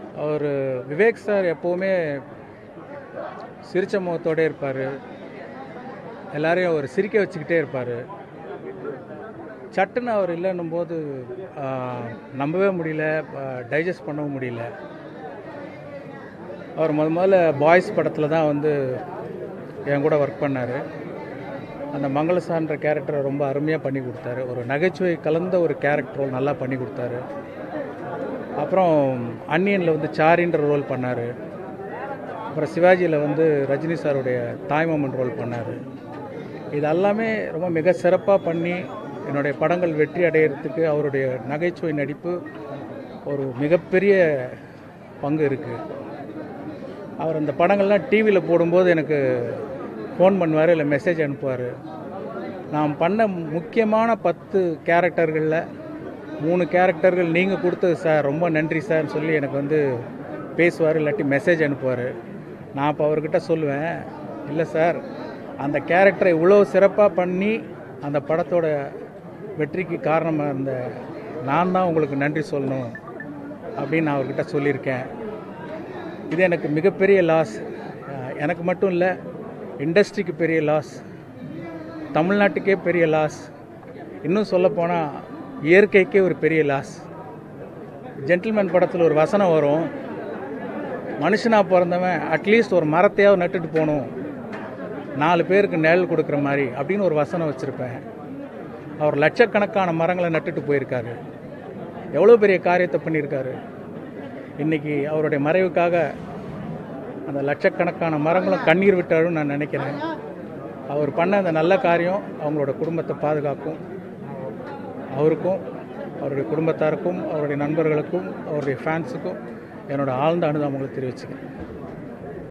அவர் Vivek sir எப்போவுமே சிரிச்ச முகத்தோடே இருப்பார் எல்லாரையும் அவர் சிரிக்க வச்சுக்கிட்டே இருப்பார் சட்டுன்னு அவர் இல்லைன்னும் போது ஆஹ், நம்பவே முடியல டைஜஸ்ட் பண்ணவும் முடியல அவர் முத முதல்ல பாய்ஸ் படத்தில் தான் வந்து என் கூட ஒர்க் பண்ணார் அந்த மங்களசான்ற கேரக்டரை ரொம்ப அருமையாக பண்ணி கொடுத்தாரு ஒரு நகைச்சுவை கலந்த ஒரு கேரக்டர் நல்லா பண்ணி கொடுத்தாரு அப்புறம் அன்னியனில் வந்து சாரின்ற ரோல் பண்ணார் அப்புறம் சிவாஜியில் வந்து ரஜினி சாருடைய தாய்மாமன் ரோல் பண்ணார் இது எல்லாமே ரொம்ப மிக சிறப்பாக பண்ணி என்னுடைய படங்கள் வெற்றி அடையிறதுக்கு அவருடைய நகைச்சுவை நடிப்பு ஒரு மிகப்பெரிய பங்கு இருக்குது அவர் அந்த படங்கள்லாம் டிவியில் போடும்போது எனக்கு ஃபோன் பண்ணுவார் இல்லை மெசேஜ் அனுப்புவார் நான் பண்ண முக்கியமான பத்து கேரக்டர்களில் மூணு கேரக்டர்கள் நீங்கள் கொடுத்தது சார் ரொம்ப நன்றி சார்னு சொல்லி எனக்கு வந்து பேசுவார் இல்லாட்டி மெசேஜ் அனுப்புவார் நான் அப்போ அவர்கிட்ட சொல்லுவேன் இல்லை சார் அந்த கேரக்டரை இவ்வளோ சிறப்பாக பண்ணி அந்த படத்தோட வெற்றிக்கு காரணமாக இருந்த நான் தான் உங்களுக்கு நன்றி சொல்லணும் அப்படின்னு நான் அவர்கிட்ட சொல்லியிருக்கேன் இது எனக்கு மிகப்பெரிய லாஸ் எனக்கு மட்டும் இல்லை இண்டஸ்ட்ரிக்கு பெரிய லாஸ் தமிழ்நாட்டுக்கே பெரிய லாஸ் இன்னும் சொல்லப்போனால் இயற்கைக்கே ஒரு பெரிய லாஸ் ஜென்டில்மேன் படத்தில் ஒரு வசனம் வரும் மனுஷனாக பிறந்தவன் அட்லீஸ்ட் ஒரு மரத்தையாவது நட்டுட்டு போகணும் நாலு பேருக்கு நிழல் கொடுக்குற மாதிரி அப்படின்னு ஒரு வசனம் வச்சுருப்பேன் அவர் லட்சக்கணக்கான மரங்களை நட்டுட்டு போயிருக்காரு எவ்வளோ பெரிய காரியத்தை பண்ணியிருக்காரு இன்றைக்கி அவருடைய மறைவுக்காக அந்த லட்சக்கணக்கான மரங்களும் கண்ணீர் விட்டாலும் நான் நினைக்கிறேன் அவர் பண்ண அந்த நல்ல காரியம் அவங்களோட குடும்பத்தை பாதுகாக்கும் அவருக்கும் அவருடைய குடும்பத்தாருக்கும் அவருடைய நண்பர்களுக்கும் அவருடைய ஃபேன்ஸுக்கும் என்னோட ஆழ்ந்த அனுதாபங்களை தெரிவிச்சுக்கிறேன்